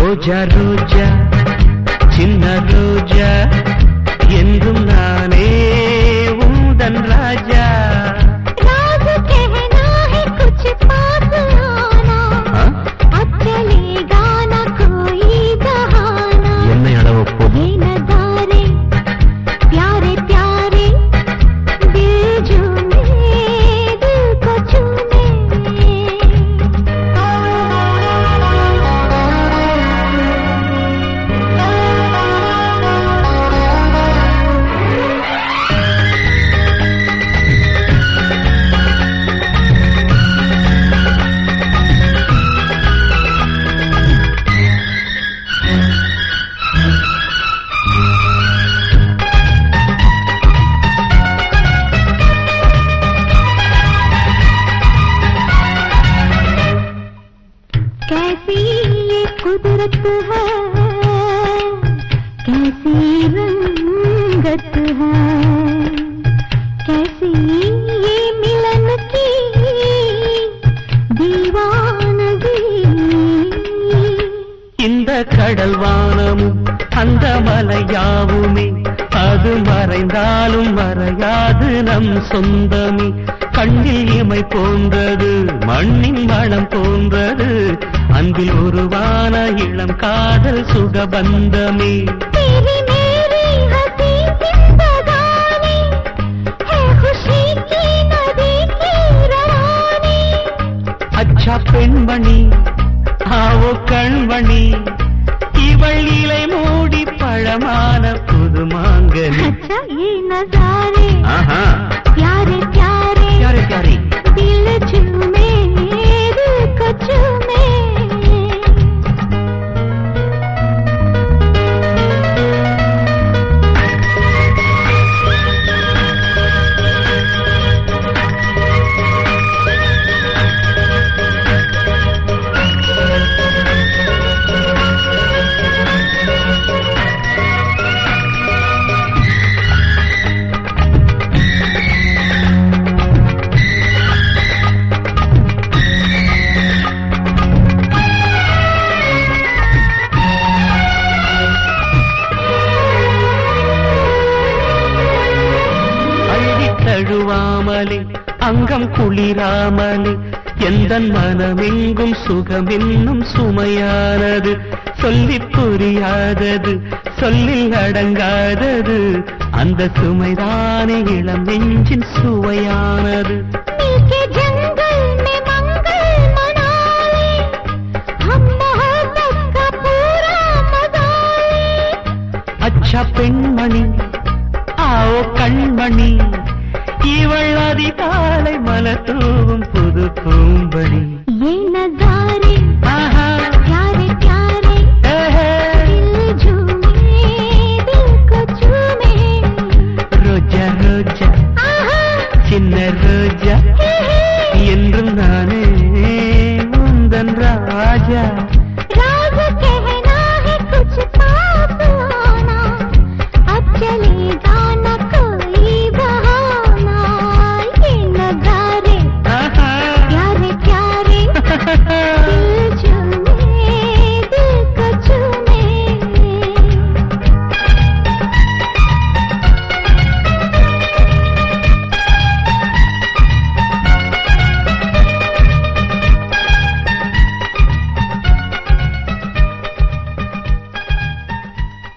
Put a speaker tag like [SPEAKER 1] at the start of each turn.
[SPEAKER 1] ரோஜா ரோஜா சின்ன ரோஜா என்றும் நானே உந்தன் ராஜா
[SPEAKER 2] राज कहना है कुछ पास आना
[SPEAKER 1] ஆ?
[SPEAKER 2] अब चलेगा ना कोई बहाना
[SPEAKER 1] என்னை அளவு போதும்
[SPEAKER 2] ये नजारे प्यारे प्यारे दिल झूमे दिल को चूमे कैसी ये कुदरत है कैसी रंगत है कैसी ये मिलन की दीवानगी
[SPEAKER 1] இந்த கடல் வானமும் அந்த மலையாவுமே அது மறைந்தாலும் மறையாது நம் சொந்தமே கண்ணில் இமை போன்றது மண்ணின் மனம் போன்றது அன்பில் உருவான இளம் காதல் சுகபந்தமே
[SPEAKER 2] तेरी मेरी हंसी जिंदगानी है खुशी की नदी की रवानी
[SPEAKER 1] அச்சா பெண்மணி ஆவோ கண்மணி இவள் இலை மூடி பழமான புது மாங்கனி
[SPEAKER 2] अच्छा ये नजारे
[SPEAKER 1] ஆஹா
[SPEAKER 2] प्यारे प्यारे
[SPEAKER 1] யாரே யாரே
[SPEAKER 2] दिल झूमे दिल को चूमे
[SPEAKER 1] அள்ளி தழுவாமலே அங்கம் குளிராமலே எந்த மனமெங்கும் சுகமென்னும் சுமையானது சொல்லி புரியாதது சொல்லில் அடங்காதது அந்த சுமைதானே இளம் நெஞ்சின் சுவையானது
[SPEAKER 2] मिलके जंगल में मंगल मना ले हम मोहब्बत का पूरा मजा ले
[SPEAKER 1] அச்சா பெண்மணி ஆவோ கண்மணி இவள் அதிகாலை மலத்தூவும் புது பூம்படி
[SPEAKER 2] ये नजारे
[SPEAKER 1] ஆஹா
[SPEAKER 2] प्यारे प्यारे
[SPEAKER 1] ஏஹே.
[SPEAKER 2] दिल झूमे दिल को चूमे
[SPEAKER 1] ரோஜா ரோஜா
[SPEAKER 2] आहा
[SPEAKER 1] சின்ன ரோஜா
[SPEAKER 2] हे हे
[SPEAKER 1] என்றும் நானே உந்தன் ராஜா